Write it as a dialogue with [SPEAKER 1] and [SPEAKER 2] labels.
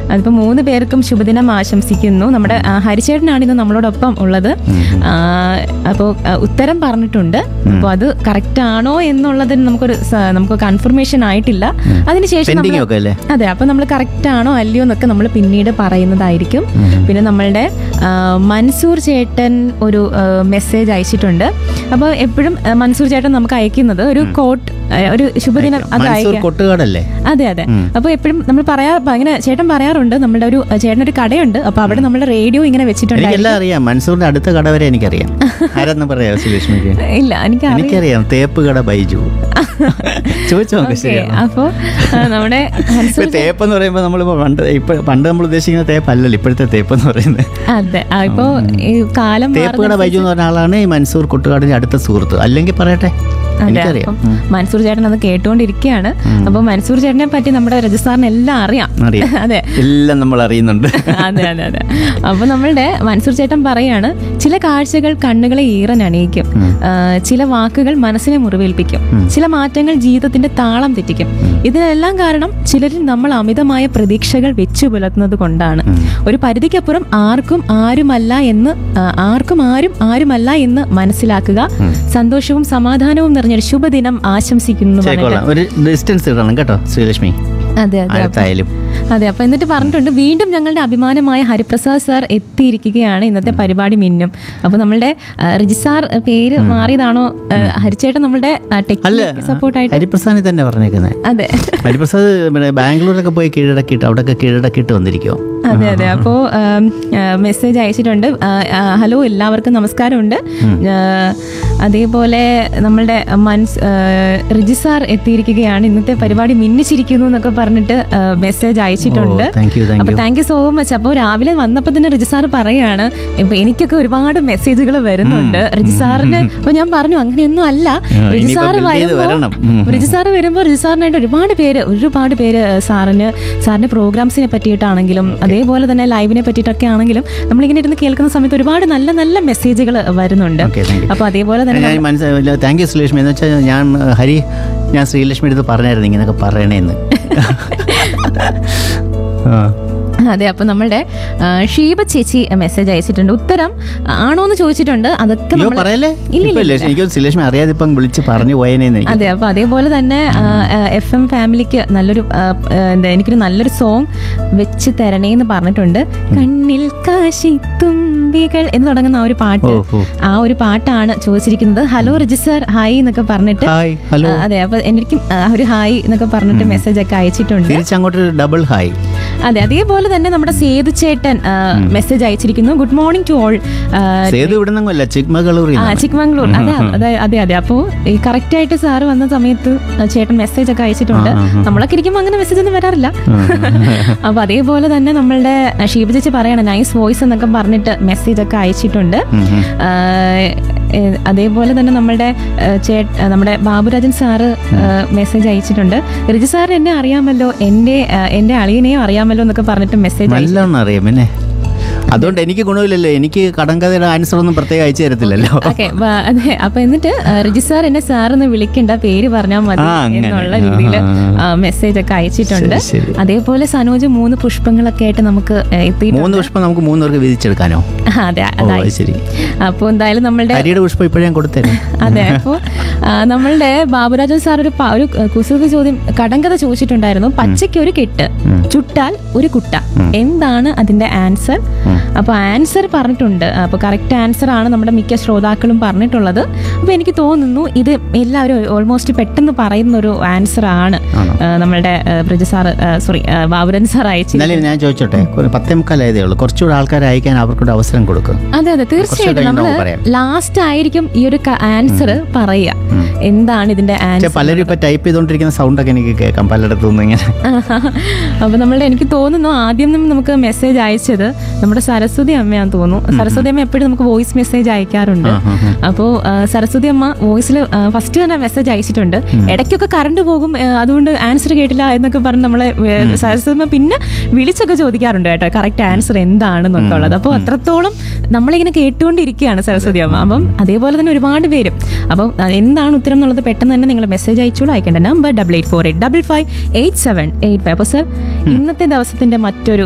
[SPEAKER 1] അതിപ്പോൾ മൂന്ന് പേർക്കും ശുഭദിനം ആശംസിക്കുന്നു നമ്മുടെ ആ, ഹരിചേട്ടനാണ് ഇന്ന് നമ്മളോടൊപ്പം ഉള്ളത് അപ്പോൾ ഉത്തരം പറഞ്ഞിട്ടുണ്ട് അപ്പോൾ അത് കറക്റ്റ് ആണോ എന്നുള്ളതിന് നമുക്കൊരു സ- നമുക്ക് കൺഫർമേഷൻ ആയിട്ടില്ല അതിനുശേഷം
[SPEAKER 2] പെൻഡിങ്
[SPEAKER 1] നമ്മള്
[SPEAKER 2] ഒക്കെ അല്ലേ
[SPEAKER 1] അതെ അപ്പൊ നമ്മൾ കറക്റ്റ് ആണോ അല്ലയോ എന്നൊക്കെ നമ്മൾ പിന്നീട് പറയുന്നതായിരിക്കും പിന്നെ നമ്മളുടെ ആ, മൻസൂർ ചേട്ടൻ ഒരു മെസ്സേജ് അയച്ചിട്ടുണ്ട് അപ്പോൾ എപ്പോഴും ആ, മൻസൂർ ചേട്ടൻ നമുക്ക് അയക്കുന്നത് ഒരു കോട്ട് ആ, ഒരു ശുഭദിനം അത്
[SPEAKER 2] മൻസൂർ
[SPEAKER 1] അയക്കാം
[SPEAKER 2] കൊട്ടുകാടല്ലേ
[SPEAKER 1] അതെ അതെ അപ്പൊ എപ്പോഴും നമ്മൾ പറയാ അങ്ങനെ ചേട്ടൻ പറയാറുണ്ട് നമ്മുടെ ഒരു ചേട്ടനൊരു കടയുണ്ട് അപ്പൊ അവിടെ നമ്മുടെ റേഡിയോ ഇങ്ങനെ വെച്ചിട്ടുണ്ടായിരുന്നു
[SPEAKER 2] എനിക്കെല്ലാം അറിയാം മൻസൂറിന്റെ അടുത്ത കട വരെ എനിക്കറിയാം ആരെന്ന് പറയാ സുലക്ഷ്മിക്ക്
[SPEAKER 1] ഇല്ല എനിക്ക് അറിയാം
[SPEAKER 2] എനിക്കറിയാം തേപ്പ് കട ബൈജു ചോദിച്ചു നോക്ക്
[SPEAKER 1] ഓക്കെ
[SPEAKER 2] ശരിയാണോ
[SPEAKER 1] അപ്പോ ആ, നമ്മുടെ
[SPEAKER 2] ഇപ്പൊ
[SPEAKER 1] മൻസൂർ
[SPEAKER 2] തേപ്പ് എന്ന് പറയുമ്പോൾ നമ്മൾ പണ്ട് ഇപ്പൊ പണ്ട് നമ്മൾ ഉദ്ദേശിക്കുന്ന തേപ്പല്ലല്ലോ ഇപ്പോഴത്തെ തേപ്പ് എന്ന് പറയുന്നത്
[SPEAKER 1] അതെ ആ, ഇപ്പോ ഈ കാലം
[SPEAKER 2] തേപ്പ് കട
[SPEAKER 1] മാറുന്ന
[SPEAKER 2] ബൈജു എന്ന് പറഞ്ഞ ആളാണ് ഈ മൻസൂർ കൊട്ടുകാടിന്റെ അടുത്ത സുഹൃത്ത് അല്ലെങ്കിൽ പറയട്ടെ
[SPEAKER 1] അതെ
[SPEAKER 2] എനിക്കറിയാം
[SPEAKER 1] അപ്പം മൻസൂർ ചേട്ടൻ അത് കേട്ടുകൊണ്ടിരിക്കുകയാണ് അപ്പൊ മൻസൂർ ചേട്ടനെ പറ്റി നമ്മുടെ രജിസ്ട്രാറിന് എല്ലാം അറിയാം
[SPEAKER 2] അറിയാം
[SPEAKER 1] അതെ
[SPEAKER 2] എല്ലാം നമ്മൾ അറിയുന്നുണ്ട്
[SPEAKER 1] അതെ അതെ അതെ അപ്പൊ നമ്മളുടെ മൻസൂർ ചേട്ടൻ പറയാണ് ചില കാഴ്ചകൾ കണ്ണുകളെ ഈറൻ അണിയിക്കും ആ, ചില വാക്കുകൾ മനസ്സിനെ മുറിവേൽപ്പിക്കും ചില മാറ്റങ്ങൾ ജീവിതത്തിന്റെ താളം തെറ്റിക്കും ഇതിനെല്ലാം കാരണം ചിലരിൽ നമ്മൾ അമിതമായ പ്രതീക്ഷകൾ വെച്ചു പുലർത്തുന്നത് കൊണ്ടാണ് ഒരു പരിധിക്കപ്പുറം ആർക്കും ആരുമല്ല എന്ന് ആ, ആർക്കും ആരും ആരുമല്ല എന്ന് മനസ്സിലാക്കുക സന്തോഷവും സമാധാനവും നിറഞ്ഞൊരു ശുഭദിനം ആശംസിക്കുന്നു എന്ന് പറഞ്ഞിട്ട്
[SPEAKER 2] ചേക്കോളാം ഒരു ഡിസ്റ്റൻസ് ഇടണം കേട്ടോ ശ്രീലക്ഷ്മി
[SPEAKER 1] അതെ അതെ
[SPEAKER 2] അടുത്തായാലും
[SPEAKER 1] അതെ അപ്പൊ എന്നിട്ട് പറഞ്ഞിട്ടുണ്ട് വീണ്ടും ഞങ്ങളുടെ അഭിമാനമായ ഹരിപ്രസാദ് സാർ എത്തിയിരിക്കുകയാണ് ഇന്നത്തെ പരിപാടി മിന്നും അപ്പൊ നമ്മളുടെ രജിസാർ പേര് മാറിയതാണോ ആ, ഹരിച്ചേട്ടൻ നമ്മളുടെ
[SPEAKER 2] അല്ല
[SPEAKER 1] ടെക്നിക് സപ്പോർട്ടായിട്ട്
[SPEAKER 2] ഹരിപ്രസാദി തന്നെ പറഞ്ഞേക്കുന്നത്
[SPEAKER 1] അതെ
[SPEAKER 2] ഹരിപ്രസാദ് പിന്നെ ബാംഗ്ലൂരിലൊക്കെ പോയി കീഴടക്കിയിട്ട് അവിടെയൊക്കെ കീഴടക്കിയിട്ട് വന്നിരിക്കുമോ
[SPEAKER 1] അതെ അതെ അപ്പോ മെസ്സേജ് അയച്ചിട്ടുണ്ട് ആ, ആ, ഹലോ എല്ലാവർക്കും നമസ്കാരമുണ്ട് ആ, അതേപോലെ നമ്മളുടെ മൻസ് ആ, റിജിസാർ എത്തിയിരിക്കുകയാണ് ഇന്നത്തെ പരിപാടി മിന്നിച്ചിരിക്കുന്നു എന്നൊക്കെ പറഞ്ഞിട്ട് മെസ്സേജ് അയച്ചിട്ടുണ്ട്
[SPEAKER 2] താങ്ക് യു താങ്ക്
[SPEAKER 1] അപ്പൊ
[SPEAKER 2] you
[SPEAKER 1] thank you so much അപ്പോൾ രാവിലെ വന്നപ്പോൾ തന്നെ റിജിസാർ പറയാണ് ഇപ്പൊ എനിക്കൊക്കെ ഒരുപാട് മെസ്സേജുകൾ വരുന്നുണ്ട് റിജിസാറിന് അപ്പൊ ഞാൻ പറഞ്ഞു അങ്ങനെയൊന്നും അല്ല
[SPEAKER 2] ഇനിയിപ്പോ
[SPEAKER 1] റിജിസാർ
[SPEAKER 2] build ചെയ്ത്
[SPEAKER 1] വരുമ്പോ
[SPEAKER 2] വരണം. ഉം.
[SPEAKER 1] റിജിസാർ വരുമ്പോൾ റിജിസാറിനായിട്ട് ഒരുപാട് പേര് ഒരുപാട് പേര് സാറിന് സാറിന്റെ പ്രോഗ്രാംസിനെ പറ്റിയിട്ടാണെങ്കിലും അതേപോലെ തന്നെ ലൈവിനെ പറ്റിയിട്ടൊക്കെ ആണെങ്കിലും നമ്മളിങ്ങനെ ഇരുന്ന് കേൾക്കുന്ന സമയത്ത് ഒരുപാട് നല്ല നല്ല മെസ്സേജുകൾ വരുന്നുണ്ട്
[SPEAKER 2] ഓക്കെ താങ്ക് യു
[SPEAKER 1] അപ്പൊ അതേപോലെ തന്നെ
[SPEAKER 2] ഞാൻ മനസ്സിലായില്ല താങ്ക് യു ശ്രീലക്ഷ്മി എന്ന് വെച്ചാൽ ഞാൻ ഏഹ്, ഹരി ഞാൻ ശ്രീലക്ഷ്മി അടുത്ത് പറഞ്ഞായിരുന്നു ഇങ്ങനെയൊക്കെ പറയണേന്ന് ആ.
[SPEAKER 1] അതെ അപ്പൊ നമ്മളുടെ ആ, ഷീബ ചേച്ചി മെസ്സേജ് അയച്ചിട്ടുണ്ട് ഉത്തരം ആണോ എന്ന് ചോദിച്ചിട്ടുണ്ട് അതൊക്കെ
[SPEAKER 2] അയ്യോ
[SPEAKER 1] നമ്മള്
[SPEAKER 2] പറയല്ലേ
[SPEAKER 1] ഇല്ല,
[SPEAKER 2] ഇപ്പൊ
[SPEAKER 1] ഇല്ല,
[SPEAKER 2] എനിക്ക് ശ്രീലക്ഷ്മി അറിയാതെ ഇപ്പം വിളിച്ച് പറഞ്ഞു പോയേനേന്ന് എനിക്ക്
[SPEAKER 1] അതെ അപ്പൊ അതേപോലെ തന്നെ എഫ് എം ഫാമിലിക്ക് നല്ലൊരു ആ, ആ, എന്താ എനിക്കൊരു നല്ലൊരു സോങ് വെച്ച് തരണേന്ന് പറഞ്ഞിട്ടുണ്ട് കണ്ണിൽ കാശി തുമ്പികൾ എന്ന് തുടങ്ങുന്ന ആ ഒരു പാട്ട്
[SPEAKER 2] ഓ ഓ
[SPEAKER 1] ആ ഒരു പാട്ടാണ് ചോദിച്ചിരിക്കുന്നത് ഹലോ രജിസ്റ്റർ ഹായ് എന്നൊക്കെ പറഞ്ഞിട്ട്
[SPEAKER 2] ഹായ് ഹലോ
[SPEAKER 1] ആ, അതെ അപ്പൊ എനിക്കും ആ, ഒരു ഹായ് എന്നൊക്കെ പറഞ്ഞിട്ട് മെസ്സേജ് ഒക്കെ അയച്ചിട്ടുണ്ട്
[SPEAKER 2] തിരിച്ചങ്ങോട്ട് ഡബിൾ ഹായ്
[SPEAKER 1] അതെ അതേപോലെ തന്നെ നമ്മുടെ സേതു ചേട്ടൻ മെസ്സേജ് അയച്ചിരിക്കുന്നു good morning to all
[SPEAKER 2] Sethu ഇവിടെ നിന്നല്ല ചിക്മകളൂരി
[SPEAKER 1] ആ ചിക്മംഗ്ലൂർ അതെ അതെ അതെ അതെ അപ്പോ ഈ കറക്റ്റ് ആയിട്ട് സാറ് വന്ന സമയത്ത് ചേട്ടൻ മെസ്സേജ് ഒക്കെ അയച്ചിട്ടുണ്ട്
[SPEAKER 2] ആ, ആ, ആ.
[SPEAKER 1] നമ്മളൊക്കെ ഇരിക്കുമ്പോൾ അങ്ങനെ മെസ്സേജ് ഒന്നും വരാറില്ല അപ്പൊ അതേപോലെ തന്നെ നമ്മളുടെ ഷീബ ചേച്ചി പറയണം നൈസ് വോയിസ് എന്നൊക്കെ പറഞ്ഞിട്ട് മെസ്സേജ് ഒക്കെ അയച്ചിട്ടുണ്ട് ആ, ഏ, അതേപോലെ തന്നെ നമ്മളുടെ ആ, ചേട്ട ആ, നമ്മുടെ ബാബുരാജൻ സാറ് മെസ്സേജ് അയച്ചിട്ടുണ്ട് റിജി സാർ എന്നെ അറിയാമല്ലോ എൻ്റെ ആ, എൻ്റെ അളിയനെയും അറിയാമല്ലോ എന്നൊക്കെ പറഞ്ഞിട്ട് മെസ്സേജ് അയച്ചു
[SPEAKER 2] നല്ലോണം അറിയാം പിന്നെ അതുകൊണ്ട് എനിക്ക് ഗുണമില്ലല്ലോ എനിക്ക് കടങ്കഥയുടെ ആൻസർ ഒന്നും പ്രത്യേകം അയച്ചു തരത്തില്ലല്ലോ
[SPEAKER 1] ഓക്കെ അതെ അപ്പൊ എന്നിട്ട് ആ, റിജി സാർ എന്നെ സാർ എന്ന് വിളിക്കണ്ട പേര് പറഞ്ഞാൽ മതി
[SPEAKER 2] ആ, അങ്ങനെ.
[SPEAKER 1] എന്നുള്ള രീതിയിൽ മെസ്സേജ് ഒക്കെ അയച്ചിട്ടുണ്ട്
[SPEAKER 2] ശരി, ശരി.
[SPEAKER 1] അതേപോലെ സനോജ് മൂന്ന് പുഷ്പങ്ങളൊക്കെ ആയിട്ട് നമുക്ക് ആ, എത്തിയിട്ടുണ്ട്
[SPEAKER 2] മൂന്ന് പുഷ്പം നമുക്ക് മൂന്ന് പേർക്ക് വിധിച്ചെടുക്കാനോ
[SPEAKER 1] ആ, അതെ
[SPEAKER 2] ഓ
[SPEAKER 1] അതായി
[SPEAKER 2] അത് ശരി
[SPEAKER 1] അപ്പൊ എന്തായാലും നമ്മളുടെ
[SPEAKER 2] ഹരിയുടെ പുഷ്പം ഇപ്പോഴും ഞാൻ കൊടുത്തരും
[SPEAKER 1] അതെ അപ്പോ ആ, നമ്മളുടെ ബാബുരാജൻ സാർ ഒരു പ- ഒരു കുസൃത ചോദ്യം കടങ്കഥ ചോദിച്ചിട്ടുണ്ടായിരുന്നു പച്ചയ്ക്ക് ഒരു കെട്ട് ചുട്ടാൽ ഒരു കുട്ട എന്താണ് അതിന്റെ ആൻസർ അപ്പൊ ആൻസർ പറഞ്ഞിട്ടുണ്ട് അപ്പൊ കറക്റ്റ് ആൻസർ ആണ് നമ്മുടെ മിക്ക ശ്രോതാക്കളും പറഞ്ഞിട്ടുള്ളത് അപ്പൊ എനിക്ക് തോന്നുന്നു ഇത് എല്ലാവരും ഓൾമോസ്റ്റ് പെട്ടെന്ന് പറയുന്ന ഒരു ആൻസർ ആണ്
[SPEAKER 2] ആണോ?
[SPEAKER 1] ആ, നമ്മളുടെ Brija sir sorry Baburajan sir അയച്ചു
[SPEAKER 2] എന്നാലും ഞാൻ ചോദിച്ചോട്ടെ ഒരു പത്തേ മുക്കാലായതേ ഉള്ളൂ കുറച്ചുകൂടെ ആൾക്കാരെ അയക്കാൻ അവർക്കൊരു അവസരം കൊടുക്കും
[SPEAKER 1] അതെ അതെ തീർച്ചയായിട്ടും
[SPEAKER 2] കഴിഞ്ഞ്
[SPEAKER 1] നമ്മള്
[SPEAKER 2] നമുക്ക് പറയാം.
[SPEAKER 1] ലാസ്റ്റ് ആയിരിക്കും ഈ ഒരു ആൻസർ പറയുക എന്താണ് ഇതിന്റെ
[SPEAKER 2] പക്ഷെ
[SPEAKER 1] ആൻസർ
[SPEAKER 2] പലരും ഇപ്പൊ ടൈപ്പ് ചെയ്തോണ്ടിരിക്കുന്ന സൗണ്ടൊക്കെ എനിക്ക് കേൾക്കാം പലയിടത്തുനിന്ന് ഇങ്ങനെ
[SPEAKER 1] അപ്പൊ നമ്മളുടെ എനിക്ക് തോന്നുന്നു ആദ്യം നമുക്ക് മെസ്സേജ് അയച്ചത് നമ്മുടെ സരസ്വതി അമ്മയാന്ന് തോന്നുന്നു സരസ്വതി അമ്മ എപ്പോഴും നമുക്ക് വോയിസ് മെസ്സേജ് അയക്കാറുണ്ട് അപ്പോൾ സരസ്വതി അമ്മ വോയിസിൽ ഫസ്റ്റ് തന്നെ മെസ്സേജ് അയച്ചിട്ടുണ്ട് ഇടയ്ക്കൊക്കെ കറണ്ട് പോകും ആ, അതുകൊണ്ട് ആൻസർ കേട്ടില്ല എന്നൊക്കെ പറഞ്ഞ് നമ്മളെ ഏ, സരസ്വതി അമ്മ പിന്നെ വിളിച്ചൊക്കെ ചോദിക്കാറുണ്ട് കേട്ടോ കറക്റ്റ് ആൻസർ എന്താണെന്നൊക്കെ ഉള്ളത് അപ്പോൾ അത്രത്തോളം നമ്മളിങ്ങനെ കേട്ടുകൊണ്ടിരിക്കുകയാണ് സരസ്വതി അമ്മ അപ്പം അതേപോലെ തന്നെ ഒരുപാട് പേരും അപ്പം ആ, എന്താണ് ഉത്തരം എന്നുള്ളത് പെട്ടെന്ന് തന്നെ നിങ്ങൾ മെസ്സേജ് അയച്ചോളൂ അയക്കേണ്ട number double eight four eight double five eight seven eight five അപ്പോൾ സർ ഇന്നത്തെ ദിവസത്തിന്റെ മറ്റൊരു